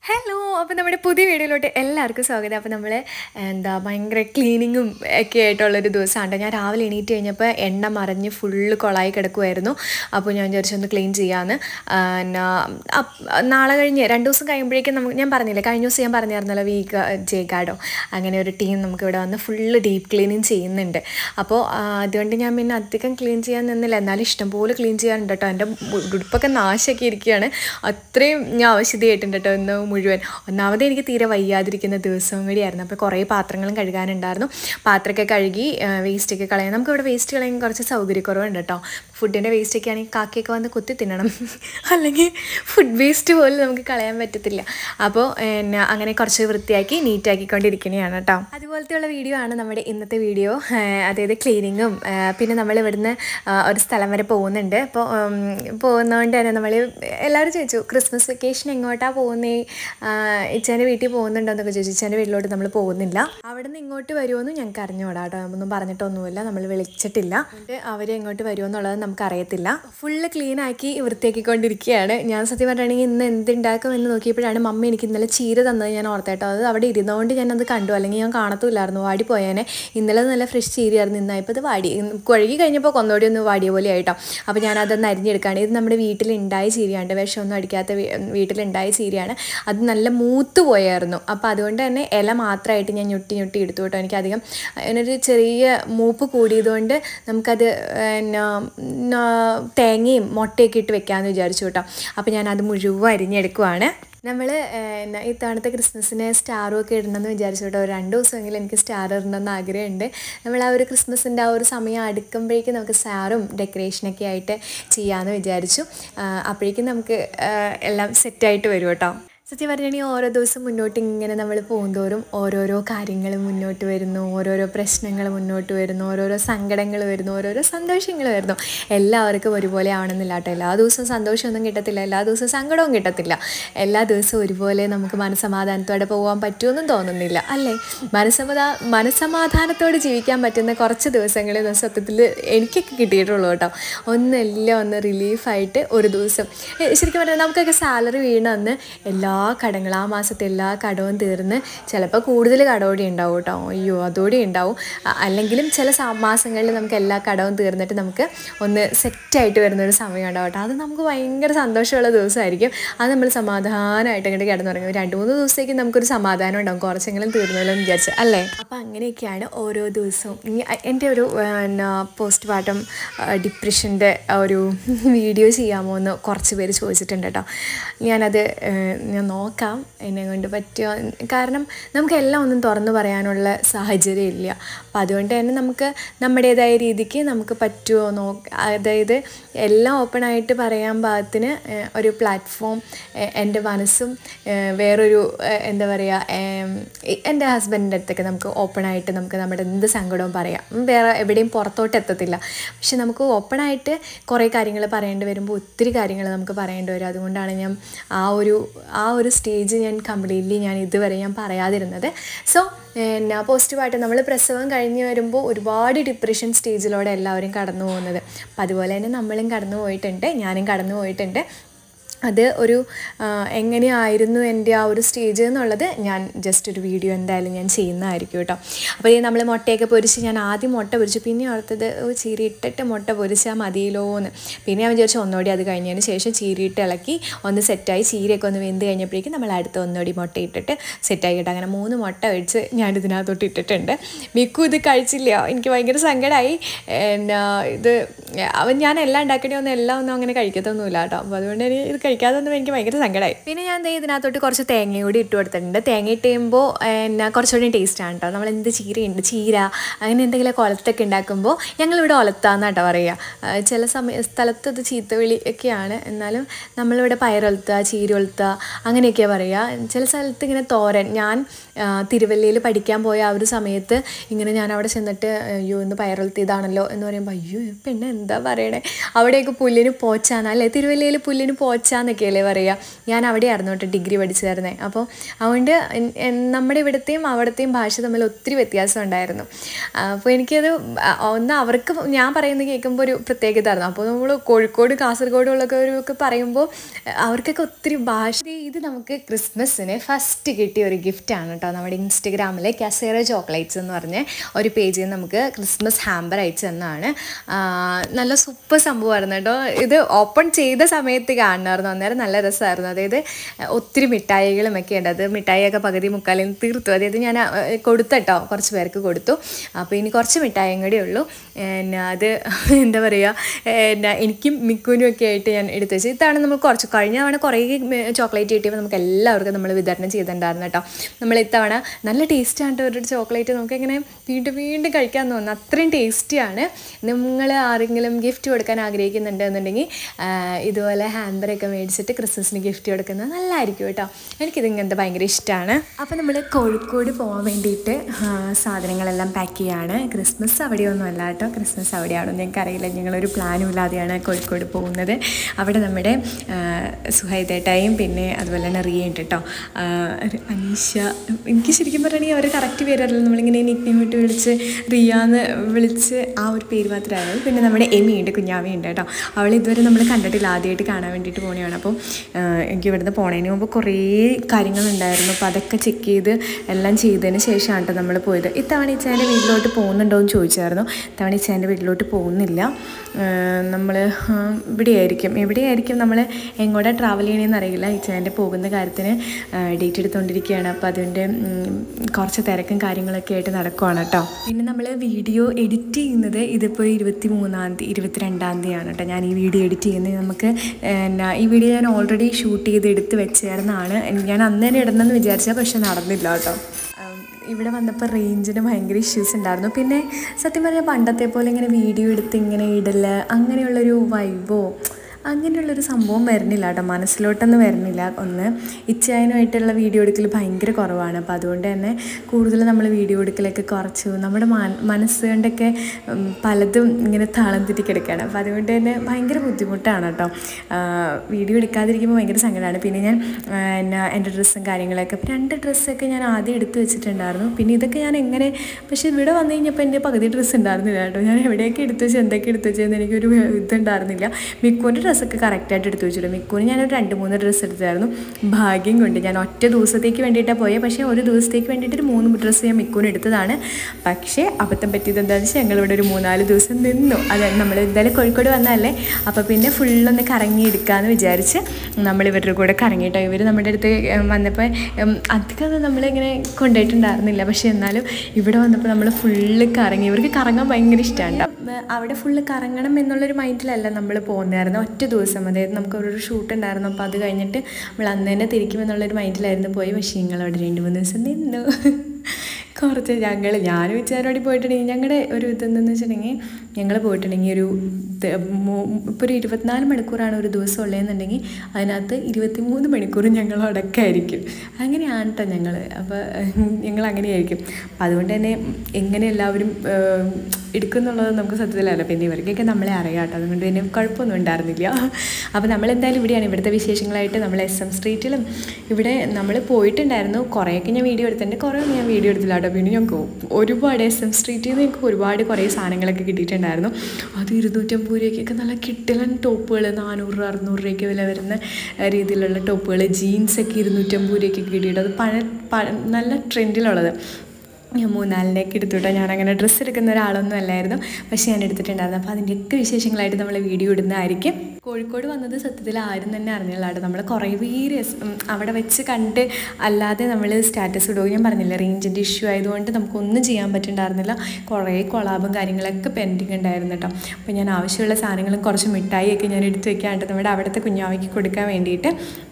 hello അപ്പോൾ നമ്മുടെ പുതിയ വീഡിയോയിലോട്ട് എല്ലാവർക്കും സ്വാഗതം അപ്പോൾ നമ്മൾ എന്താ ഭയങ്കര ക്ലീനിങ്ങും ഒക്കെ ആയിട്ടുള്ളൊരു ദിവസമാണ് ഞാൻ രാവിലെ എണീറ്റ് കഴിഞ്ഞപ്പോൾ എണ്ണ മറിഞ്ഞ് ഫുള്ള് കൊളായി കിടക്കുമായിരുന്നു അപ്പോൾ ഞാൻ വിചാരിച്ചൊന്ന് ക്ലീൻ ചെയ്യാമെന്ന് പിന്നെ അപ്പ് നാളെ കഴിഞ്ഞ് രണ്ട് ദിവസം കഴിയുമ്പോഴേക്കും നമുക്ക് ഞാൻ പറഞ്ഞില്ലേ കഴിഞ്ഞ ദിവസം ഞാൻ പറഞ്ഞായിരുന്നല്ലോ വീക്ക് ജേഗാഡോ അങ്ങനെ ഒരു ടീം നമുക്ക് ഇവിടെ വന്ന് ഫുള്ള് ഡീപ്പ് ക്ലീനിങ് ചെയ്യുന്നുണ്ട് അപ്പോൾ ആ, അതുകൊണ്ട് ഞാൻ പിന്നെ അധികം ക്ലീൻ ചെയ്യാൻ നിന്നില്ല എന്നാലും ഇഷ്ടംപോലെ ക്ലീൻ ചെയ്യാനുണ്ട് കേട്ടോ എൻ്റെ ഉടുപ്പൊക്കെ നാശമൊക്കെ ഇരിക്കുകയാണ് അത്രയും ഞാൻ ആവശ്യതയായിട്ടുണ്ട് കേട്ടോ ഇന്ന് മുഴുവൻ ഒന്നാമത് എനിക്ക് തീരെ വയ്യാതിരിക്കുന്ന ദിവസവും കൂടിയായിരുന്നു അപ്പോൾ കുറേ പാത്രങ്ങളും കഴുകാനുണ്ടായിരുന്നു പാത്രമൊക്കെ കഴുകി വേസ്റ്റൊക്കെ കളയാൻ നമുക്ക് ഇവിടെ വേസ്റ്റ് കളയാൻ കുറച്ച് സൗകര്യക്കുറവുണ്ട് കേട്ടോ ഫുഡിൻ്റെ വേസ്റ്റൊക്കെ ആണെങ്കിൽ കാക്കയൊക്കെ വന്ന് കുത്തി തിന്നണം അല്ലെങ്കിൽ ഫുഡ് വേസ്റ്റ് പോലും നമുക്ക് കളയാൻ പറ്റത്തില്ല അപ്പോൾ പിന്നെ അങ്ങനെ കുറച്ച് വൃത്തിയാക്കി നീറ്റാക്കിക്കൊണ്ടിരിക്കുന്നതാണ് കേട്ടോ അതുപോലത്തെയുള്ള വീഡിയോ ആണ് നമ്മുടെ ഇന്നത്തെ വീഡിയോ അതായത് ക്ലീനിങ്ങും പിന്നെ നമ്മൾ ഇവിടുന്ന് ആ, ഒരു സ്ഥലം വരെ പോകുന്നുണ്ട് അപ്പോൾ പോകുന്നതുകൊണ്ട് തന്നെ നമ്മൾ എല്ലാവരും ചോദിച്ചു ക്രിസ്മസ് വെക്കേഷൻ എങ്ങോട്ടാണ് പോകുന്നേ ഇച്ചാൻ്റെ വീട്ടിൽ പോകുന്നുണ്ടോ എന്നൊക്കെ ചോദിച്ചു ഇച്ചാൻ്റെ വീട്ടിലോട്ട് നമ്മൾ പോകുന്നില്ല അവിടെ നിന്ന് ഇങ്ങോട്ട് വരുമോയെന്ന് ഞങ്ങൾക്ക് അറിഞ്ഞൂടാ കേട്ടോ ഒന്നും പറഞ്ഞിട്ടൊന്നുമില്ല നമ്മൾ വിളിച്ചിട്ടില്ല എന്നിട്ട് അവർ എങ്ങോട്ട് വരുമോ എന്നുള്ളത് നമുക്ക് അറിയത്തില്ല ഫുള്ള് ക്ലീൻ ആക്കി വൃത്തിയാക്കിക്കൊണ്ടിരിക്കുകയാണ് ഞാൻ സത്യം പറയുകയാണെങ്കിൽ ഇന്ന് എന്തുണ്ടാക്കും എന്ന് നോക്കിയപ്പോഴാണ് മമ്മി എനിക്ക് ഇന്നലെ ചീര തന്നത് ഞാൻ ഓർത്തേട്ടോ അത് അവിടെ ഇരുന്നുകൊണ്ട് ഞാനത് കണ്ടു അല്ലെങ്കിൽ ഞാൻ കാണത്തുമില്ലായിരുന്നു വാടി പോയേനെ ഇന്നലെ നല്ല ഫ്രഷ് ചീരയായിരുന്നു ഇന്നായപ്പോൾ ഇത് വാടി ഇന്ന് കഴുകി കഴിഞ്ഞപ്പോൾ കൊന്നോടി ഒന്ന് വാടിയ പോലെ ആയിട്ടോ അപ്പോൾ ഞാനതൊന്ന് അരിഞ്ഞെടുക്കുകയാണ് ഇത് നമ്മുടെ വീട്ടിലുണ്ടായ ചീരയാണ് വിഷമൊന്നും അടിക്കാത്ത വീ- വീട്ടിലുണ്ടായ ചീരയാണ് അത് നല്ല മൂത്ത് പോയായിരുന്നു അപ്പോൾ അതുകൊണ്ട് തന്നെ ഇല മാത്രമായിട്ട് ഞാൻ ഞൊട്ടി ഞൊട്ടി എടുത്തു കേട്ടോ എനിക്കധികം അതിനൊരു ചെറിയ മൂപ്പ് കൂടിയതുകൊണ്ട് നമുക്കത് പിന്നെ ന- തേങ്ങയും മുട്ടയൊക്കെ ഇട്ട് വെക്കാമെന്ന് വിചാരിച്ചു കേട്ടോ അപ്പോൾ ഞാനത് മുഴുവൻ അരിഞ്ഞെടുക്കുവാണ് നമ്മൾ ഇത്തവണത്തെ ക്രിസ്മസിന് സ്റ്റാറും ഒക്കെ ഇടണമെന്ന് വിചാരിച്ചു കേട്ടോ ഒരു രണ്ട് ദിവസമെങ്കിലും എനിക്ക് സ്റ്റാർ ഇടണമെന്ന് ആഗ്രഹമുണ്ട് നമ്മൾ ആ ഒരു ക്രിസ്മസിൻ്റെ ആ ഒരു സമയം അടുക്കുമ്പോഴേക്കും നമുക്ക് സ്റ്റാറും ഡെക്കറേഷനൊക്കെ ആയിട്ട് ചെയ്യാമെന്ന് വിചാരിച്ചു ആ, അപ്പോഴേക്കും നമുക്ക് ആ, എല്ലാം സെറ്റായിട്ട് വരും കേട്ടോ സത്യം പറഞ്ഞിട്ടുണ്ടെങ്കിൽ ഓരോ ദിവസം മുന്നോട്ട് ഇങ്ങനെ നമ്മൾ പോകുന്തോറും ഓരോരോ കാര്യങ്ങൾ മുന്നോട്ട് വരുന്നു ഓരോരോ പ്രശ്നങ്ങൾ മുന്നോട്ട് വരുന്നു ഓരോരോ സങ്കടങ്ങൾ വരുന്നു ഓരോരോ സന്തോഷങ്ങൾ വരുന്നു എല്ലാവർക്കും ഒരുപോലെ ആവണമെന്നില്ല കേട്ടോ എല്ലാ ദിവസവും സന്തോഷമൊന്നും കിട്ടത്തില്ല എല്ലാ ദിവസവും സങ്കടവും കിട്ടത്തില്ല എല്ലാ ദിവസവും ഒരുപോലെ നമുക്ക് മനസ്സമാധാനത്തോടെ പോകാൻ പറ്റുമെന്നും തോന്നുന്നില്ല അല്ലേ മനസ്സമാധാ മനസ്സമാധാനത്തോടെ ജീവിക്കാൻ പറ്റുന്ന കുറച്ച് ദിവസങ്ങളിൽ സത്യത്തിൽ എനിക്കൊക്കെ കിട്ടിയിട്ടുള്ളൂ കേട്ടോ ഒന്നെല്ലാം ഒന്ന് റിലീഫായിട്ട് ഒരു ദിവസം ഏ, ശരിക്കും പറഞ്ഞാൽ നമുക്കൊക്കെ സാലറി വീണ അന്ന് എല്ലാ കടങ്ങളും ആ മാസത്തെ എല്ലാ കടവും തീർന്ന് ചിലപ്പോൾ കൂടുതൽ കടോടെ ഉണ്ടാവും കേട്ടോ അയ്യോ അതോടെ ഉണ്ടാവും അ- അല്ലെങ്കിലും ചില സ- മാസങ്ങളിൽ നമുക്ക് എല്ലാ കടവും തീർന്നിട്ട് നമുക്ക് ഒന്ന് സെറ്റായിട്ട് വരുന്നൊരു സമയം ഉണ്ടാവും കേട്ടോ അത് നമുക്ക് ഭയങ്കര സന്തോഷമുള്ള ദിവസമായിരിക്കും അത് നമ്മൾ സമാധാനമായിട്ട് അങ്ങോട്ട് കിടന്നുറങ്ങും രണ്ട് മൂന്ന് ദിവസത്തേക്ക് നമുക്കൊരു സമാധാനം ഉണ്ടാവും കുറച്ചെങ്കിലും തീർന്നല്ലോ എന്ന് വിചാരിച്ച് അല്ലേ അപ്പോൾ അങ്ങനെയൊക്കെയാണ് ഓരോ ദിവസവും ഇനി അ- എൻ്റെ ഒരു പോസ്റ്റ് പാർട്ടം ഡിപ്രഷൻ്റെ ഒരു വീഡിയോ ചെയ്യാമോ എന്ന് കുറച്ച് പേര് ചോദിച്ചിട്ടുണ്ട് കേട്ടോ ഞാനത് ആ, ഞാൻ നോക്കാം എന്നെ കൊണ്ട് പറ്റുമോ കാരണം നമുക്കെല്ലാം ഒന്നും തുറന്നു പറയാനുള്ള സാഹചര്യം ഇല്ല അപ്പം അതുകൊണ്ട് തന്നെ നമുക്ക് നമ്മുടേതായ രീതിക്ക് നമുക്ക് പറ്റുമോ നോ അതായത് എല്ലാം ഓപ്പണായിട്ട് പറയാൻ പാകത്തിന് ആ, ഒരു പ്ലാറ്റ്ഫോം എൻ്റെ മനസ്സും ആ, വേറൊരു ആ, എന്താ പറയുക ഏം, എ- എൻ്റെ ഹസ്ബൻഡിൻ്റെ അടുത്തൊക്കെ നമുക്ക് ഓപ്പണായിട്ട് നമുക്ക് നമ്മുടെ എന്ത് സങ്കടവും പറയാം ഉം, വേറെ എവിടെയും പുറത്തോട്ട് എത്തത്തില്ല പക്ഷെ നമുക്ക് ഓപ്പണായിട്ട് കുറേ കാര്യങ്ങൾ പറയേണ്ടി വരുമ്പോൾ ഒത്തിരി കാര്യങ്ങൾ നമുക്ക് പറയേണ്ടി വരും അതുകൊണ്ടാണ് ഞാൻ ആ ഒരു ആ ഒരു സ്റ്റേജ് ഞാൻ കംപ്ലീറ്റ്ലി ഞാൻ ഇതുവരെ ഞാൻ പറയാതിരുന്നത് സോ എന്നാ പോസിറ്റീവായിട്ട് നമ്മൾ പ്രസവം കഴിഞ്ഞ് വരുമ്പോൾ ഒരുപാട് ഡിപ്രഷൻ സ്റ്റേജിലൂടെ എല്ലാവരും കടന്നു പോകുന്നത് അപ്പം അതുപോലെ തന്നെ നമ്മളും കടന്നു പോയിട്ടുണ്ട് ഞാനും കടന്നു പോയിട്ടുണ്ട് അത് ഒരു ആ, എങ്ങനെയായിരുന്നു എൻ്റെ ആ ഒരു സ്റ്റേജ് എന്നുള്ളത് ഞാൻ ജസ്റ്റ് ഒരു വീഡിയോ എന്തായാലും ഞാൻ ചെയ്യുന്നതായിരിക്കും കേട്ടോ അപ്പോൾ ഈ നമ്മൾ മുട്ടയൊക്കെ പൊരിച്ച് ഞാൻ ആദ്യം മുട്ട പൊരിച്ചു പിന്നെ ഓർത്തത് ഓ ചീരി ഇട്ടിട്ട് മുട്ട പൊരിച്ചാൽ മതിയല്ലോ എന്ന് പിന്നെ ഞാൻ വിചാരിച്ചു ഒന്നുകൂടി അത് കഴിഞ്ഞതിന് ശേഷം ചീരിയിട്ട് ഇളക്കി ഒന്ന് സെറ്റായി ചീരയൊക്കെ ഒന്ന് വെന്ത് കഴിഞ്ഞപ്പോഴേക്കും നമ്മൾ അടുത്ത ഒന്നുകൂടി മുട്ട ഇട്ടിട്ട് സെറ്റായി കേട്ടോ അങ്ങനെ മൂന്ന് മുട്ട ഒഴിച്ച് ഞാൻ ഇതിനകത്തോട്ട് ഇട്ടിട്ടുണ്ട് മിക്കു ഇത് കഴിച്ചില്ല എനിക്ക് ഭയങ്കര സങ്കടമായി എന്നാ ഇത് അവൻ ഞാൻ എല്ലാം ഉണ്ടാക്കണേ ഒന്നും എല്ലാം ഒന്നും അങ്ങനെ കഴിക്കത്തൊന്നുമില്ല കേട്ടോ അപ്പോൾ അതുകൊണ്ട് എനിക്ക് ഇത് കഴിക്കാതെ ഒന്നും എനിക്ക് ഭയങ്കര സങ്കടമായി പിന്നെ ഞാൻ ദേ ഇതിനകത്തോട്ട് കുറച്ച് തേങ്ങ കൂടി ഇട്ട് കൊടുത്തിട്ടുണ്ട് തേങ്ങ ഇട്ട് കഴിയുമ്പോൾ എന്നാ കുറച്ചുകൂടി ടേസ്റ്റാണ് കേട്ടോ നമ്മൾ എന്ത് ചീരയുണ്ട് ചീര അങ്ങനെ എന്തെങ്കിലും ഒലത്തൊക്കെ ഉണ്ടാക്കുമ്പോൾ ഞങ്ങളിവിടെ ഒലത്താന്ന് കേട്ടോ പറയുക ആ, ചില സമയ സ്ഥലത്ത് അത് ചീത്തവിളി ഒക്കെയാണ് എന്നാലും നമ്മളിവിടെ പയറൊലത്തുക ചീരൊലത്തുക അങ്ങനെയൊക്കെയാണ് പറയുക ചില സ്ഥലത്ത് ഇങ്ങനെ തോരൻ ഞാൻ തിരുവല്ലയിൽ പഠിക്കാൻ പോയ ആ ഒരു സമയത്ത് ഇങ്ങനെ ഞാൻ അവിടെ ചെന്നിട്ട് അയ്യോ ഇന്ന് പയറൊലത്തിയതാണല്ലോ എന്ന് പറയുമ്പോൾ അയ്യോ ഈ പെണ്ണ് എന്താ പറയണേ അവിടെയൊക്കെ പുല്ലിന് പോച്ചാന്ന് അല്ലേ തിരുവല്ലയിൽ പുല്ലിന് പോച്ച എന്നൊക്കെയല്ലേ പറയുക ഞാൻ അവിടെയായിരുന്നു കേട്ടോ ഡിഗ്രി പഠിച്ചു തരുന്നത് അപ്പോൾ അതുകൊണ്ട് എൻ- എൻ- നമ്മുടെ ഇവിടുത്തെയും അവിടുത്തെയും ഭാഷ തമ്മിൽ ഒത്തിരി വ്യത്യാസം ഉണ്ടായിരുന്നു അപ്പോൾ എനിക്കത് അ- ഒന്ന് അവർക്ക് ഞാൻ പറയുന്നത് കേൾക്കുമ്പോൾ ഒരു പ്രത്യേകത ആയിരുന്നു അപ്പോൾ നമ്മൾ കോഴിക്കോട് കാസർഗോഡുള്ളൊക്കെ ഒരു ഒക്കെ പറയുമ്പോൾ അവർക്കൊക്കെ ഒത്തിരി ഭാഷ ഇത് ഇത് നമുക്ക് ക്രിസ്മസിന് ഫസ്റ്റ് കിട്ടിയ ഒരു ഗിഫ്റ്റാണ് കേട്ടോ നമ്മുടെ ഇൻസ്റ്റഗ്രാമിലെ കസേറ ചോക്ലേറ്റ്സ് എന്ന് പറഞ്ഞ ഒരു പേജിൽ നിന്ന് നമുക്ക് ക്രിസ്മസ് ഹാമ്പർ അയച്ചു തന്നതാണ് ആ, നല്ല സൂപ്പർ സംഭവമായിരുന്നു കേട്ടോ ഇത് ഓപ്പൺ ചെയ്ത സമയത്ത് കാണണമായിരുന്നു അന്നേരം നല്ല രസമായിരുന്നു അതായത് ഒത്തിരി മിഠായികളും ഒക്കെ ഉണ്ട് അത് മിഠായിയൊക്കെ പകുതി മുക്കാലും തീർത്തു അതായത് ഞാൻ ആ, കൊടുത്തട്ടോ കുറച്ച് പേർക്ക് കൊടുത്തു അപ്പോൾ ഇനി കുറച്ച് മിഠായിയും കൂടി ഉള്ളൂ പിന്നെ അത് എന്താ പറയുക പിന്നെ എനിക്കും മിക്കുനും ഒക്കെ ആയിട്ട് ഞാൻ എടുത്തു വെച്ചു ഇത്തവണ നമ്മൾ കുറച്ച് കഴിഞ്ഞ തവണ കുറേ ചോക്ലേറ്റ് കിട്ടിയപ്പോൾ നമുക്ക് എല്ലാവർക്കും നമ്മൾ വിതരണം ചെയ്തിട്ടുണ്ടായിരുന്നു കേട്ടോ നമ്മൾ ഇത്തവണ നല്ല ടേസ്റ്റാണ് ഒരു ചോക്ലേറ്റ് നമുക്കിങ്ങനെ വീണ്ടും വീണ്ടും കഴിക്കാൻ തോന്നുന്നു അത്രയും ടേസ്റ്റിയാണ് നിങ്ങൾ ആരെങ്കിലും ഗിഫ്റ്റ് കൊടുക്കാൻ ആഗ്രഹിക്കുന്നുണ്ട് എന്നുണ്ടെങ്കിൽ ആ, ഇതുപോലെ ഹാമ്പറൊക്കെ മേടിച്ചിട്ട് ക്രിസ്മസിന് ഗിഫ്റ്റ് കൊടുക്കുന്നത് നല്ലതായിരിക്കും കേട്ടോ എനിക്കിത് ഇങ്ങനത്തെ ഭയങ്കര ഇഷ്ടമാണ് അപ്പോൾ നമ്മൾ കോഴിക്കോട് പോകാൻ വേണ്ടിയിട്ട് ആ, സാധനങ്ങളെല്ലാം പാക്ക് ചെയ്യാണ് ക്രിസ്മസ് അവിടെയൊന്നും അല്ല കേട്ടോ ക്രിസ്മസ് അവിടെയാണോ ഞങ്ങൾക്കറിയില്ല ഞങ്ങളൊരു പ്ലാനും ഇല്ലാതെയാണ് കോഴിക്കോട് പോകുന്നത് അവിടെ നമ്മുടെ ആ, സുഹൈദേട്ടായും പിന്നെ അതുപോലെ തന്നെ റിയ ഉണ്ട് കേട്ടോ ആ, അനീഷ എനിക്ക് ശരിക്കും പറയുകയാണെങ്കിൽ അവർ കറക്റ്റ് പേരല്ല നമ്മളിങ്ങനെ നിക്നെയിം ഇട്ട് വിളിച്ച് റിയ എന്ന് വിളിച്ച് ആ ഒരു പേര് മാത്രമേ അറിയൂ പിന്നെ നമ്മുടെ എമി ഉണ്ട് കുഞ്ഞാവി ഉണ്ട് കേട്ടോ അവൾ ഇതുവരെ നമ്മൾ കണ്ടിട്ടില്ല ആദ്യമായിട്ട് കാണാൻ വേണ്ടിയിട്ട് പോണെയാണ് അപ്പം ആ, എനിക്ക് ഇവിടുന്ന് പോണതിന് മുമ്പ് കുറേ കാര്യങ്ങളുണ്ടായിരുന്നു അപ്പോൾ അതൊക്കെ ചെക്ക് ചെയ്ത് എല്ലാം ചെയ്തതിന് ശേഷമാണ് കേട്ടോ നമ്മൾ പോയത് ഇത്തവണ ഇച്ചാൻ്റെ വീട്ടിലോട്ട് പോകുന്നുണ്ടോ എന്ന് ചോദിച്ചായിരുന്നു ഇത്തവണ ഇച്ചാൻ്റെ വീട്ടിലോട്ട് പോകുന്നില്ല നമ്മൾ ഇവിടെയായിരിക്കും എവിടെയായിരിക്കും നമ്മൾ എങ്ങോട്ടാണ് ട്രാവൽ ചെയ്യണമെന്ന് അറിയില്ല ഇച്ചാൻ്റെ പോകുന്ന കാര്യത്തിന് ഡേറ്റ് എടുത്തുകൊണ്ടിരിക്കുകയാണ് അപ്പോൾ അതിൻ്റെ ഉം, കുറച്ച് തിരക്കും കാര്യങ്ങളൊക്കെ ആയിട്ട് നടക്കുവാണ് കേട്ടോ പിന്നെ നമ്മൾ വീഡിയോ എഡിറ്റ് ചെയ്യുന്നത് ഇതിപ്പോൾ ഇരുപത്തി മൂന്നാം തീയതി ഇരുപത്തിരണ്ടാം തീയതിയാണ് കേട്ടോ ഞാൻ ഈ വീഡിയോ എഡിറ്റ് ചെയ്യുന്നത് നമുക്ക് എന്നാ ഈ വീഡിയോ ഞാൻ ഓൾറെഡി ഷൂട്ട് ചെയ്ത് എടുത്ത് വെച്ചായിരുന്നാണ് ഞാൻ അന്ന് തന്നെ ഇടണമെന്ന് വിചാരിച്ചാൽ പക്ഷെ നടന്നില്ല കേട്ടോ ഉം, ഇവിടെ വന്നപ്പോൾ റേഞ്ചിന് ഭയങ്കര ഇഷ്യൂസ് ഉണ്ടായിരുന്നു പിന്നെ സത്യം പറഞ്ഞാൽ പണ്ടത്തെ പോലെ ഇങ്ങനെ വീഡിയോ എടുത്ത് ഇങ്ങനെ ഇടല് അങ്ങനെയുള്ളൊരു വൈബോ അങ്ങനെയുള്ളൊരു സംഭവം വരുന്നില്ല കേട്ടോ മനസ്സിലോട്ടൊന്നും വരുന്നില്ല ഒന്ന് ഇച്ഛായനുമായിട്ടുള്ള വീഡിയോ എടുക്കൽ ഭയങ്കര കുറവാണ് അപ്പോൾ അതുകൊണ്ട് തന്നെ കൂടുതൽ നമ്മൾ വീഡിയോ എടുക്കലൊക്കെ കുറച്ചു നമ്മുടെ മന- മനസ്സ് കൊണ്ടൊക്കെ ഉം, പലതും ഇങ്ങനെ താളം തെറ്റിക്കിടക്കുകയാണ് അപ്പോൾ അതുകൊണ്ട് തന്നെ ഭയങ്കര ബുദ്ധിമുട്ടാണ് കേട്ടോ ആ, വീഡിയോ എടുക്കാതിരിക്കുമ്പോൾ ഭയങ്കര സങ്കടമാണ് പിന്നെ ഞാൻ ആ, എന്നാ എൻ്റെ ഡ്രസ്സും കാര്യങ്ങളൊക്കെ ഇപ്പം രണ്ട് ഡ്രസ്സൊക്കെ ഞാൻ ആദ്യം എടുത്ത് വെച്ചിട്ടുണ്ടായിരുന്നു പിന്നെ ഇതൊക്കെ ഞാൻ എങ്ങനെ പക്ഷേ ഇവിടെ വന്നു കഴിഞ്ഞപ്പോൾ എൻ്റെ പകുതി ഡ്രസ്സ് ഉണ്ടായിരുന്നില്ല കേട്ടോ ഞാൻ എവിടെയൊക്കെ എടുത്ത് വെച്ച് എന്തൊക്കെ എടുത്ത് വെച്ചതെന്ന് എനിക്കൊരു ഇതുണ്ടായിരുന്നില്ല മിക്കുവിൻ്റെ ഡ്രസ്സൊക്കെ കറക്റ്റായിട്ട് എടുത്ത് വെച്ചിട്ടു മിക്കുവിന് ഞാനൊരു രണ്ട് മൂന്ന് ഡ്രസ്സ് എടുത്തായിരുന്നു ഭാഗ്യം കൊണ്ട് ഞാൻ ഒറ്റ ദിവസത്തേക്ക് വേണ്ടിയിട്ടാണ് പോയത് പക്ഷേ ഒരു ദിവസത്തേക്ക് വേണ്ടിയിട്ട് ഒരു മൂന്ന് ഡ്രസ്സ് ഞാൻ മിക്കുവിന് എടുത്തതാണ് പക്ഷേ അബദ്ധം പറ്റിയത് എന്താണെന്ന് വെച്ചാൽ ഞങ്ങളിവിടെ ഒരു മൂന്നാല് ദിവസം നിന്നു അതായത് നമ്മൾ എന്തായാലും കോഴിക്കോട് വന്നതല്ലേ അപ്പോൾ പിന്നെ ഫുള്ളൊന്ന് കറങ്ങി എടുക്കാമെന്ന് വിചാരിച്ച് നമ്മൾ ഇവരുടെ കൂടെ കറങ്ങിയിട്ടോ ഇവർ നമ്മുടെ അടുത്ത് ഉം, വന്നപ്പോൾ ഉം, അധികം നമ്മളിങ്ങനെ കൊണ്ടുപോയിട്ടുണ്ടായിരുന്നില്ല പക്ഷേ എന്നാലും ഇവിടെ വന്നപ്പോൾ നമ്മൾ ഫുള്ള് കറങ്ങി ഇവർക്ക് കറങ്ങാൻ ഭയങ്കര ഇഷ്ടമാണ് അവിടെ ഫുള്ള് കറങ്ങണം എന്നുള്ളൊരു മൈൻഡിലല്ല നമ്മൾ പോകുന്നതായിരുന്നു ഒറ്റ ദിവസം അതായത് നമുക്ക് അവിടെ ഒരു ഷൂട്ട് ഉണ്ടായിരുന്നു അപ്പോൾ അത് കഴിഞ്ഞിട്ട് നമ്മൾ അന്ന് തന്നെ തിരിക്കുമെന്നുള്ളൊരു മൈൻഡിലായിരുന്നു പോയി പക്ഷേ ഞങ്ങളവിടെ രണ്ട് മൂന്ന് ദിവസം നിന്നു കുറച്ച് ഞങ്ങൾ ഞാനും വിച്ചാരോടി പോയിട്ടുണ്ടെങ്കിൽ ഞങ്ങളുടെ ഒരു ഇതെന്തെന്ന് വെച്ചിട്ടുണ്ടെങ്കിൽ ഞങ്ങൾ പോയിട്ടുണ്ടെങ്കിൽ ഒരു ഇപ്പോൾ ഒരു ഇരുപത്തിനാല് മണിക്കൂറാണ് ഒരു ദിവസം ഉള്ളതെന്നുണ്ടെങ്കിൽ അതിനകത്ത് ഇരുപത്തി മൂന്ന് മണിക്കൂറും ഞങ്ങൾ അടക്കമായിരിക്കും അങ്ങനെയാണ് കേട്ടോ ഞങ്ങൾ അപ്പോൾ ഞങ്ങൾ അങ്ങനെയായിരിക്കും അപ്പം അതുകൊണ്ട് തന്നെ എങ്ങനെ എല്ലാവരും ഏഹ്, എടുക്കുന്നുള്ളത് നമുക്ക് സത്യത്തിലല്ല പിന്നെ ഇവർക്കൊക്കെ നമ്മളെ അറിയാം കേട്ടോ അതുകൊണ്ട് തന്നെ കുഴപ്പമൊന്നും ഉണ്ടായിരുന്നില്ല അപ്പോൾ നമ്മളെന്തായാലും ഇവിടെയാണ് ഇവിടുത്തെ വിശേഷങ്ങളായിട്ട് നമ്മൾ എസ് എം സ്ട്രീറ്റിലും ഇവിടെ നമ്മൾ പോയിട്ടുണ്ടായിരുന്നു കുറേയൊക്കെ ഞാൻ വീഡിയോ എടുത്തിട്ടുണ്ട് കുറേ ഒന്നും ഞാൻ വീഡിയോ എടുത്തില്ല കേട്ടോ പിന്നെ ഞങ്ങൾക്ക് ഒരുപാട് എസ് എം സ്ട്രീറ്റിൽ നിന്ന് ഞങ്ങൾക്ക് ഒരുപാട് കുറേ സാധനങ്ങളൊക്കെ കിട്ടിയിട്ടുണ്ടായിരുന്നു അത് ഇരുന്നൂറ്റമ്പത് രൂപയ്ക്കൊക്കെ നല്ല കിട്ടിലൻ ടോപ്പുകൾ നാനൂറ് അറുന്നൂറ് രൂപയ്ക്ക് വില വരുന്ന ഏഹ്, രീതിയിലുള്ള ടോപ്പുകൾ ജീൻസൊക്കെ ഇരുന്നൂറ്റമ്പത് രൂപയ്ക്ക് കിട്ടിയിട്ട് അത് പഴ പഴ- നല്ല ട്രെൻഡിലുള്ളത് ഞാൻ മൂന്നാലിനൊക്കെ എടുത്തുവിട്ടോ ഞാൻ അങ്ങനെ ഡ്രസ്സ് എടുക്കുന്ന ഒരാളൊന്നും അല്ലായിരുന്നു പക്ഷേ ഞാൻ എടുത്തിട്ടുണ്ടായിരുന്നു അപ്പോൾ അതിൻ്റെയൊക്കെ വിശേഷങ്ങളായിട്ട് നമ്മൾ വീഡിയോ ഇടുന്നതായിരിക്കും കോഴിക്കോട് വന്നത് സത്യത്തിൽ ആരും തന്നെ അറിഞ്ഞില്ല കേട്ടോ നമ്മൾ കുറേ പേര് എസ്- ഉം, അവിടെ വെച്ച് കണ്ട് അല്ലാതെ നമ്മൾ സ്റ്റാറ്റസ് ഇടുകയും ഞാൻ പറഞ്ഞില്ല റേഞ്ചിൻ്റെ ഇഷ്യൂ ആയതുകൊണ്ട് നമുക്കൊന്നും ചെയ്യാൻ പറ്റുന്നുണ്ടായിരുന്നില്ല കുറേ കൊളാബും കാര്യങ്ങളൊക്കെ പെൻഡിങ് ഉണ്ടായിരുന്നു കേട്ടോ അപ്പോൾ ഞാൻ ആവശ്യമുള്ള സാധനങ്ങളും കുറച്ച് മിഠായിയൊക്കെ ഞാൻ എടുത്ത് വെക്കാണ്ട് നമ്മുടെ അവിടുത്തെ കുഞ്ഞാവയ്ക്ക് കൊടുക്കാൻ വേണ്ടിയിട്ട്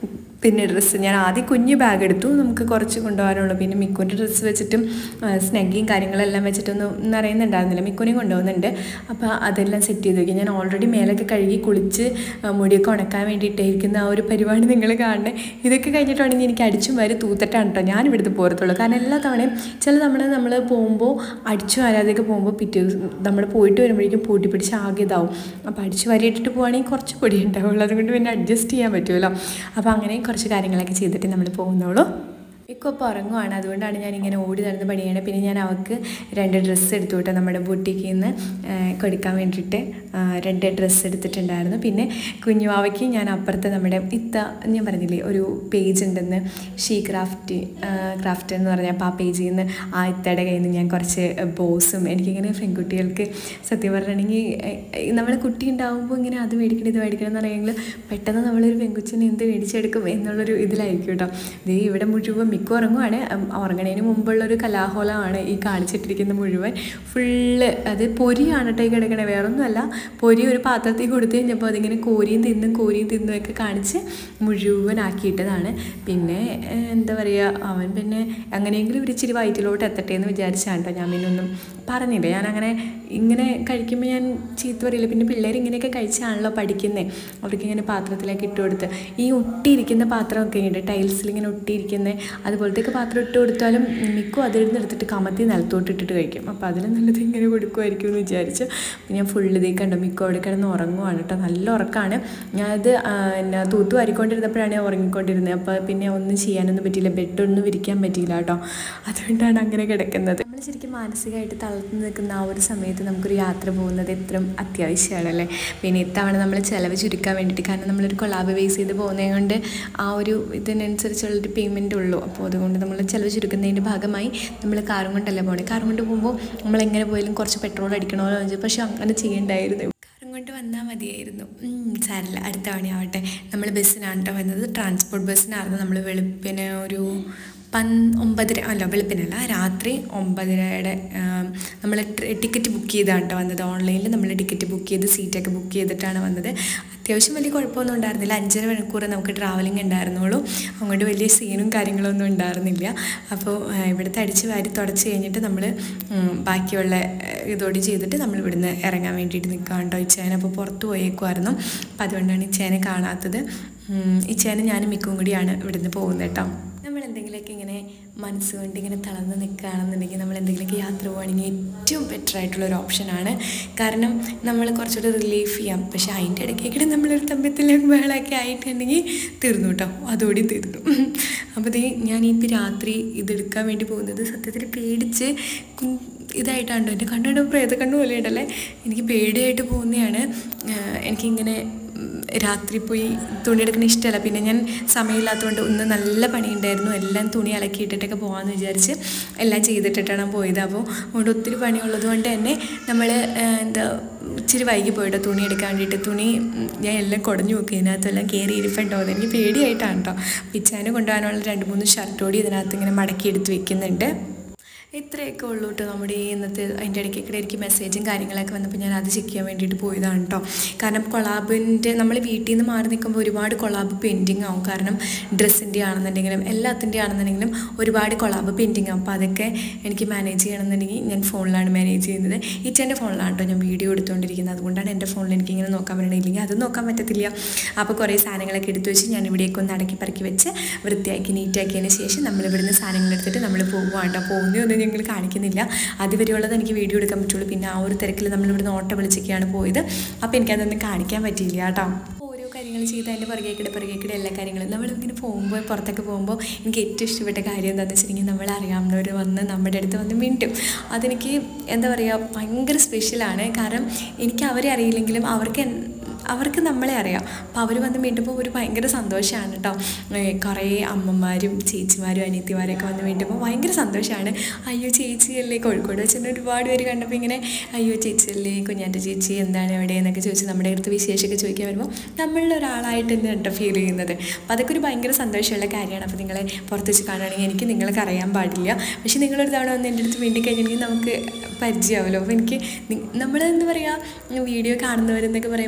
പിന്നെ ഡ്രസ്സ് ഞാൻ ആദ്യം കുഞ്ഞ് ബാഗ് എടുത്തു നമുക്ക് കുറച്ച് കൊണ്ടുപോകാനുള്ളൂ പിന്നെ മിക്കുവിൻ്റെ ഡ്രസ്സ് വെച്ചിട്ടും സ്നഗ്ഗിയും കാര്യങ്ങളെല്ലാം വെച്ചിട്ടൊന്നും ഒന്നും അറിയുന്നുണ്ടായിരുന്നില്ല മിക്കുവിനെയും കൊണ്ടുപോകുന്നുണ്ട് അപ്പോൾ അതെല്ലാം സെറ്റ് ചെയ്ത് വയ്ക്കും ഞാൻ ഓൾറെഡി മേലൊക്കെ കഴുകി കുളിച്ച് ആ, മുടിയൊക്കെ ഉണക്കാൻ വേണ്ടിയിട്ടായിരിക്കുന്ന ആ ഒരു പരിപാടി നിങ്ങൾ കാണണേ ഇതൊക്കെ കഴിഞ്ഞിട്ടാണെങ്കിൽ എനിക്ക് അടിച്ചും വാരി തൂത്തിട്ടാണ് കേട്ടോ ഞാൻ ഇവിടുത്തെ പോരത്തുള്ളൂ കാരണം എല്ലാ തവണയും ചില തവണ നമ്മൾ പോകുമ്പോൾ അടിച്ചു വാരാതെയൊക്കെ പോകുമ്പോൾ പിറ്റേ ദിവസം നമ്മൾ പോയിട്ട് വരുമ്പോഴേക്കും പൂട്ടി പിടിച്ച് ആകെ ഇതാവും അപ്പോൾ അടിച്ചു വാരി ഇട്ടിട്ട് പോവുകയാണെങ്കിൽ കുറച്ച് പൊടി ഉണ്ടാവുള്ളൂ അതുകൊണ്ട് പിന്നെ അഡ്ജസ്റ്റ് ചെയ്യാൻ പറ്റുമല്ലോ അപ്പോൾ അങ്ങനെ കുറച്ച് കാര്യങ്ങളൊക്കെ ചെയ്തിട്ട് നമ്മൾ പോകുന്നുള്ളൂ ഇപ്പോൾ ഇപ്പോൾ ഉറങ്ങുവാണ് അതുകൊണ്ടാണ് ഞാൻ ഇങ്ങനെ ഓടി നടന്ന് പണിയാണ് പിന്നെ ഞാൻ അവൾക്ക് രണ്ട് ഡ്രസ്സ് എടുത്തു കേട്ടോ നമ്മുടെ ബുട്ടിക്കിൽ നിന്ന് കൊടുക്കാൻ വേണ്ടിയിട്ട് ആ, രണ്ട് ഡ്രസ്സ് എടുത്തിട്ടുണ്ടായിരുന്നു പിന്നെ കുഞ്ഞുവാവയ്ക്ക് ഞാൻ അപ്പുറത്ത് നമ്മുടെ ഇത്ത ഞാൻ പറഞ്ഞില്ലേ ഒരു പേജ് ഉണ്ടെന്ന് ഷീ ക്രാഫ്റ്റ് ക്രാഫ്റ്റ് എന്ന് പറഞ്ഞാൽ അപ്പോൾ ആ പേജിൽ നിന്ന് ആ ഇത്തയുടെ കയ്യിൽ നിന്ന് ഞാൻ കുറച്ച് ബോസും എനിക്കിങ്ങനെ പെൺകുട്ടികൾക്ക് സത്യം പറഞ്ഞിട്ടുണ്ടെങ്കിൽ നമ്മൾ കുട്ടി ഉണ്ടാകുമ്പോൾ ഇങ്ങനെ അത് മേടിക്കണം ഇത് മേടിക്കണം എന്ന് പറയുമെങ്കിൽ പെട്ടെന്ന് നമ്മളൊരു പെൺകുച്ചിനെ എന്ത് മേടിച്ചെടുക്കും എന്നുള്ളൊരു ഇതിലായിരിക്കും കേട്ടോ ദേ ഇവിടെ മുഴുവൻ മിക്ക ഉറങ്ങുവാണ് ഉം, ഉറങ്ങണതിന് മുമ്പുള്ളൊരു കലാഹോളമാണ് ഈ കാണിച്ചിട്ടിരിക്കുന്ന മുഴുവൻ ഫുള്ള് അത് പൊരിയാണ് കേട്ടോ ഈ കിടക്കണേ വേറൊന്നുമല്ല പൊരി ഒരു പാത്രത്തിൽ കൊടുത്തു കഴിഞ്ഞപ്പോൾ അതിങ്ങനെ കോരിയും തിന്നും കോരിയും തിന്നും ഒക്കെ കാണിച്ച് മുഴുവനാക്കിയിട്ടതാണ് പിന്നെ ഏഹ്, എന്താ പറയുക അവൻ പിന്നെ അങ്ങനെയെങ്കിലും ഒരു ഇച്ചിരി വയറ്റിലോട്ട് എത്തട്ടെ എന്ന് വിചാരിച്ചാണ് കേട്ടോ ഞാൻ പിന്നെ ഒന്നും പറഞ്ഞില്ല ഞാൻ അങ്ങനെ ഇങ്ങനെ കഴിക്കുമ്പോൾ ഞാൻ ചീത്ത പറയില്ല പിന്നെ പിള്ളേർ ഇങ്ങനെയൊക്കെ കഴിച്ചാണല്ലോ പഠിക്കുന്നത് അവർക്ക് ഇങ്ങനെ പാത്രത്തിലേക്ക് ഇട്ട് കൊടുത്ത് ഈ ഒട്ടിയിരിക്കുന്ന പാത്രമൊക്കെ ഉണ്ട് ടൈൽസിൽ ഇങ്ങനെ ഒട്ടിയിരിക്കുന്ന അതുപോലത്തെയൊക്കെ പാത്രം ഇട്ട് കൊടുത്താലും മിക്കും അതിൽ നിന്ന് എടുത്തിട്ട് കമത്തി നിലത്തോട്ട് ഇട്ടിട്ട് കഴിക്കും അപ്പോൾ അതിൽ നല്ലത് ഇങ്ങനെ കൊടുക്കുമായിരിക്കും എന്ന് വിചാരിച്ചു അപ്പോൾ ഞാൻ ഫുള്ള് ഇതേ കണ്ടു മിക്കോ അവിടെ കിടന്ന് ഉറങ്ങുവാണ് കേട്ടോ നല്ല ഉറക്കമാണ് ഞാനത് ആ, എന്നാ തൂത്തു വാരിക്കൊണ്ടിരുന്നപ്പോഴാണ് ഞാൻ ഉറങ്ങിക്കൊണ്ടിരുന്നത് അപ്പോൾ പിന്നെ ഒന്നും ചെയ്യാനൊന്നും പറ്റിയില്ല ബെഡൊന്നും വിരിക്കാൻ പറ്റിയില്ല കേട്ടോ അതുകൊണ്ടാണ് അങ്ങനെ കിടക്കുന്നത് നമ്മൾ ശരിക്കും മാനസികമായിട്ട് തളർന്നു നിൽക്കുന്ന ആ ഒരു സമയത്ത് നമുക്കൊരു യാത്ര പോകുന്നത് എത്ര അത്യാവശ്യമാണല്ലേ പിന്നെ ഇത്തവണ നമ്മൾ ചിലവ് ചുരുക്കാൻ വേണ്ടിയിട്ട് കാരണം നമ്മളൊരു കൊളാബ് ബേസ് ചെയ്ത് പോകുന്നത് കൊണ്ട് ആ ഒരു ഇതിനനുസരിച്ചുള്ളൊരു പേയ്മെൻറ്റ് ഉള്ളൂ അപ്പോൾ അതുകൊണ്ട് നമ്മൾ ചിലവ് ചുരുക്കുന്നതിൻ്റെ ഭാഗമായി നമ്മൾ കാറും കൊണ്ടല്ല പോകണേ കാറും കൊണ്ട് പോകുമ്പോൾ നമ്മൾ എങ്ങനെ പോയാലും കുറച്ച് പെട്രോൾ അടിക്കണമല്ലോ എന്ന് വെച്ചാൽ പക്ഷെ അങ്ങനെ ചെയ്യണ്ടായിരുന്നു കാറും കൊണ്ട് വന്നാൽ മതിയായിരുന്നു ഉം, സാരമില്ല അടുത്ത തവണയാവട്ടെ നമ്മൾ ബസ്സിനാണ് കേട്ടോ വന്നത് ട്രാൻസ്പോർട്ട് ബസ്സിനായിരുന്നു നമ്മൾ വെളുപ്പിന് ഒരു പൻ ഒമ്പതര അല്ല വെളുപ്പിനല്ല രാത്രി ഒമ്പതരയുടെ നമ്മൾ ടിക്കറ്റ് ബുക്ക് ചെയ്താണ് കേട്ടോ വന്നത് ഓൺലൈനിൽ നമ്മൾ ടിക്കറ്റ് ബുക്ക് ചെയ്ത് സീറ്റൊക്കെ ബുക്ക് ചെയ്തിട്ടാണ് വന്നത് അത്യാവശ്യം വലിയ കുഴപ്പമൊന്നും ഉണ്ടായിരുന്നില്ല അഞ്ചര മണിക്കൂർ നമുക്ക് ട്രാവലിംഗ് ഉണ്ടായിരുന്നുള്ളൂ അങ്ങോട്ട് വലിയ സീനും കാര്യങ്ങളൊന്നും ഉണ്ടായിരുന്നില്ല അപ്പോൾ ആ, ഇവിടുത്തെ അടിച്ച് വാരി തുടച്ച് കഴിഞ്ഞിട്ട് നമ്മൾ ബാക്കിയുള്ള ആ, ഇതോടെ ചെയ്തിട്ട് നമ്മൾ ഇവിടുന്ന് ഇറങ്ങാൻ വേണ്ടിയിട്ട് നിൽക്കാം കേട്ടോ ഇച്ചേന അപ്പോൾ പുറത്ത് പോയേക്കുമായിരുന്നു അപ്പോൾ അതുകൊണ്ടാണ് ഇച്ചേനെ കാണാത്തത് ഉം, ഇച്ചേനെ ഞാനും മിക്കും കൂടിയാണ് ഇവിടുന്ന് പോകുന്നത് കേട്ടോ നമ്മൾ എന്തെങ്കിലുമൊക്കെ ഇങ്ങനെ മനസ്സുകൊണ്ട് ഇങ്ങനെ തളർന്ന് നിൽക്കുകയാണെന്നുണ്ടെങ്കിൽ നമ്മൾ എന്തെങ്കിലുമൊക്കെ യാത്ര പോവുകയാണെങ്കിൽ ഏറ്റവും ബെറ്റർ ആയിട്ടുള്ള ഒരു ഓപ്ഷനാണ് കാരണം നമ്മൾ കുറച്ചുകൂടെ റിലീഫ് ചെയ്യാം പക്ഷേ അതിൻ്റെ ഇടയ്ക്കേക്കിടെ നമ്മളൊരു തമ്പ്യത്തിലേക്ക് ബഹളമൊക്കെ ആയിട്ടുണ്ടെങ്കിൽ തീർന്നു കേട്ടോ അതോടെ തീർന്നു അപ്പോൾ ദേ ഞാൻ ഇപ്പോൾ രാത്രി ഇതെടുക്കാൻ വേണ്ടി പോകുന്നത് സത്യത്തിൽ പേടിച്ച് കു- ഇതായിട്ടാണ് എൻ്റെ കണ്ണുകൊണ്ട് പ്രേത കണ്ണു പോലെ ഉണ്ടല്ലേ എനിക്ക് പേടിയായിട്ട് പോകുന്നതാണ് ആഹ് എനിക്കിങ്ങനെ ഉം, രാത്രി പോയി തുണി എടുക്കുന്ന ഇഷ്ടമല്ല പിന്നെ ഞാൻ സമയമില്ലാത്തതുകൊണ്ട് ഒന്ന് നല്ല പണിയുണ്ടായിരുന്നു എല്ലാം തുണി അലക്കിയിട്ടിട്ടൊക്കെ പോകാമെന്ന് വിചാരിച്ച് എല്ലാം ചെയ്തിട്ടിട്ടാണ് പോയത് അപ്പോൾ അതുകൊണ്ട് ഒത്തിരി പണിയുള്ളത് കൊണ്ട് തന്നെ നമ്മൾ എന്താ ഇച്ചിരി വൈകി പോയിട്ടോ തുണി എടുക്കാൻ വേണ്ടിയിട്ട് തുണി ഉം, ഞാൻ എല്ലാം കുടഞ്ഞു നോക്കി ഇതിനകത്തെല്ലാം കയറി ഇരിപ്പുണ്ടോ എന്ന് എനിക്ക് പേടിയായിട്ടാണ് കേട്ടോ പിച്ചാന് കൊണ്ടുപോകാനുള്ള രണ്ട് മൂന്ന് ഷർട്ട് കൂടി ഇതിനകത്ത് ഇങ്ങനെ മടക്കി എടുത്ത് വെക്കുന്നുണ്ട് ഇത്രയൊക്കെ ഉള്ളൂ കേട്ടോ നമ്മുടെ ഈ ഇന്നത്തെ അതിൻ്റെ ഇടയ്ക്കൊക്കെ എനിക്ക് മെസ്സേജും കാര്യങ്ങളൊക്കെ വന്നപ്പോൾ ഞാൻ അത് ചെക്ക് ചെയ്യാൻ വേണ്ടിയിട്ട് പോയതാണ് കേട്ടോ കാരണം കൊളാബിൻ്റെ നമ്മൾ വീട്ടിൽ നിന്ന് മാറി നിൽക്കുമ്പോൾ ഒരുപാട് കൊളാബ് പെയിൻറ്റിങ് ആവും കാരണം ഡ്രസ്സിൻ്റെ ആണെന്നുണ്ടെങ്കിലും എല്ലാത്തിൻ്റെ ആണെന്നുണ്ടെങ്കിലും ഒരുപാട് കൊളാബ് പെയിൻറ്റിങ് ആവും അപ്പോൾ അതൊക്കെ എനിക്ക് മാനേജ് ചെയ്യണമെന്നുണ്ടെങ്കിൽ ഞാൻ ഫോണിലാണ് മാനേജ് ചെയ്യുന്നത് ഇച്ചൻ്റെ ഫോണിലാണ് കേട്ടോ ഞാൻ വീഡിയോ എടുത്തുകൊണ്ടിരിക്കുന്നത് അതുകൊണ്ടാണ് എൻ്റെ ഫോണിൽ എനിക്കിങ്ങനെ നോക്കാൻ പറ്റണത് ഇല്ലെങ്കിൽ അത് നോക്കാൻ പറ്റത്തില്ല അപ്പോൾ കുറേ സാധനങ്ങളൊക്കെ എടുത്തു വെച്ച് ഞാൻ ഇവിടേക്ക് ഒന്ന് അടക്കി പറക്കി വെച്ച് വൃത്തിയാക്കി നീറ്റാക്കിയതിന് ശേഷം നമ്മൾ ഇവിടുന്ന് സാധനങ്ങൾ എടുത്തിട്ട് നമ്മൾ പോകുവാണ്ടോ പോകുന്നതൊന്നും ഞങ്ങൾ കാണിക്കുന്നില്ല അതുവരെയുള്ളത് എനിക്ക് വീഡിയോ എടുക്കാൻ പറ്റുള്ളൂ പിന്നെ ആ ഒരു തിരക്കിൽ നമ്മൾ ഇവിടുന്ന് ഓട്ടോ വിളിച്ചൊക്കെയാണ് പോയത് അപ്പോൾ എനിക്കതൊന്നും കാണിക്കാൻ പറ്റിയില്ല കേട്ടോ ഓരോ കാര്യങ്ങൾ ചെയ്ത് അതിൻ്റെ പുറകേക്കിടെ പുറകേക്കിടെ എല്ലാ കാര്യങ്ങളും നമ്മളിങ്ങനെ പോകുമ്പോൾ പുറത്തൊക്കെ പോകുമ്പോൾ എനിക്ക് ഏറ്റവും ഇഷ്ടപ്പെട്ട കാര്യം എന്താണെന്ന് വെച്ചിട്ടുണ്ടെങ്കിൽ നമ്മൾ അറിയാവുന്നവർ വന്ന് നമ്മുടെ അടുത്ത് വന്ന് മിണ്ടും അതെനിക്ക് എന്താ പറയുക ഭയങ്കര സ്പെഷ്യലാണ് കാരണം എനിക്ക് അവരെ അറിയില്ലെങ്കിലും അവർക്ക് എൻ- അവർക്ക് നമ്മളെ അറിയാം അപ്പോൾ അവർ വന്ന് വീണ്ടുമ്പോൾ ഒരു ഭയങ്കര സന്തോഷമാണ് കേട്ടോ ഏഹ് കുറേ അമ്മമാരും ചേച്ചിമാരും അനിയത്തിമാരൊക്കെ വന്ന് വീണ്ടുമ്പോൾ ഭയങ്കര സന്തോഷമാണ് അയ്യോ ചേച്ചിയല്ലേ കോഴിക്കോട് വെച്ചിട്ട് ഒരുപാട് പേര് കണ്ടപ്പോൾ ഇങ്ങനെ അയ്യോ ചേച്ചിയല്ലേ കുഞ്ഞാൻ്റെ ചേച്ചി എന്താണ് എവിടെ എന്നൊക്കെ ചോദിച്ച് നമ്മുടെ അടുത്ത് വിശേഷമൊക്കെ ചോദിക്കാൻ വരുമ്പോൾ നമ്മളിൽ ഒരാളായിട്ട് തന്നെ കേട്ടോ ഫീൽ ചെയ്യുന്നത് അപ്പോൾ അതൊക്കെ ഒരു ഭയങ്കര സന്തോഷമുള്ള കാര്യമാണ് അപ്പോൾ നിങ്ങളെ പുറത്ത് വെച്ച് കാണുകയാണെങ്കിൽ എനിക്ക് നിങ്ങൾക്ക് അറിയാൻ പാടില്ല പക്ഷേ നിങ്ങളൊരു തവണ വന്ന് എൻ്റെ അടുത്ത് വേണ്ടി കഴിഞ്ഞിട്ടുണ്ടെങ്കിൽ നമുക്ക് പരിചയമാവുമല്ലോ അപ്പോൾ എനിക്ക് നമ്മൾ എന്താ പറയുക വീഡിയോ കാണുന്നവരെന്നൊക്കെ പറയുമ്പോൾ നമ്മുടെ ഒരു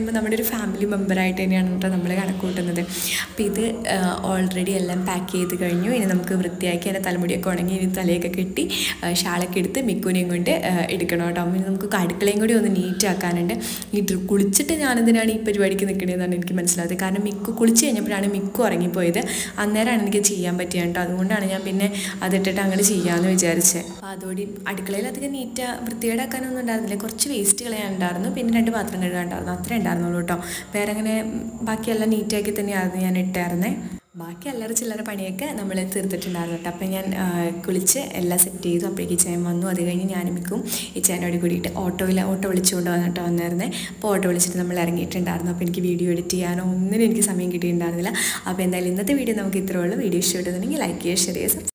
ഫാമിലി മെമ്പറായിട്ട് തന്നെയാണ് കേട്ടോ നമ്മൾ കണക്ക് കൂട്ടുന്നത് അപ്പോൾ ഇത് ഓൾറെഡി എല്ലാം പാക്ക് ചെയ്ത് കഴിഞ്ഞു ഇനി നമുക്ക് വൃത്തിയാക്കി അതിൻ്റെ തലമുടിയൊക്കെ ഉണങ്ങി ഇനി തലയൊക്കെ കെട്ടി ആ, ഷാളൊക്കെ എടുത്ത് മിക്കുനെയും കൊണ്ട് ആ, എടുക്കണം കേട്ടോ ഇനി നമുക്ക് അടുക്കളയും കൂടി ഒന്ന് നീറ്റ് ആക്കാനുണ്ട് ഈ ഡ്ര- കുളിച്ചിട്ട് ഞാനെന്തിനാണ് ഈ പരിപാടിക്ക് നിൽക്കണതെന്നാണ് എനിക്ക് മനസ്സിലായത് കാരണം മിക്കു കുളിച്ച് കഴിഞ്ഞപ്പോഴാണ് മിക്കു ഉറങ്ങിപ്പോയത് അന്നേരമാണ് എനിക്ക് ചെയ്യാൻ പറ്റിയത് കേട്ടോ അതുകൊണ്ടാണ് ഞാൻ പിന്നെ അതിട്ടിട്ട് അങ്ങോട്ട് ചെയ്യാമെന്ന് വിചാരിച്ചത് അപ്പോൾ അതോടെ അടുക്കളയിൽ അധികം നീറ്റ വൃത്തികേടാക്കാനൊന്നും ഉണ്ടായിരുന്നില്ല കുറച്ച് വേസ്റ്റ് കളയാനുണ്ടായിരുന്നു പിന്നെ രണ്ട് പാത്രം കഴുകാനുണ്ടായിരുന്നു അത്രേ ഉണ്ടായിരുന്നുള്ളൂ കേട്ടോ വേറെ അങ്ങനെ ബാക്കിയെല്ലാം നീറ്റാക്കി തന്നെയായിരുന്നു ഞാൻ ഇട്ടായിരുന്നേ ബാക്കി അല്ലറ ചില്ലറ പണിയൊക്കെ നമ്മൾ തീർത്തിട്ടുണ്ടായിരുന്നു കേട്ടോ അപ്പം ഞാൻ ആ, കുളിച്ച് എല്ലാം സെറ്റ് ചെയ്തു അപ്പോഴേക്ക് ചേൻ വന്നു അത് കഴിഞ്ഞ് ഞാനും മിക്കും ഈ ചേനോട് കൂടിയിട്ട് ഓട്ടോയിൽ ഓട്ടോ വിളിച്ചുകൊണ്ട് വന്നിട്ട് വന്നായിരുന്നേ അപ്പോൾ ഓട്ടോ വിളിച്ചിട്ട് നമ്മൾ ഇറങ്ങിയിട്ടുണ്ടായിരുന്നു അപ്പോൾ എനിക്ക് വീഡിയോ എഡിറ്റ് ചെയ്യാനോ ഒന്നിനും എനിക്ക് സമയം കിട്ടിയിട്ടുണ്ടായിരുന്നില്ല അപ്പോൾ എന്തായാലും ഇന്നത്തെ വീഡിയോ നമുക്ക് ഇത്രേ ഉള്ളൂ വീഡിയോ ഇഷ്ടപ്പെട്ടെന്നുണ്ടെങ്കിൽ ലൈക്ക് ചെയ്യുക ഷെയർ ചെയ്യുക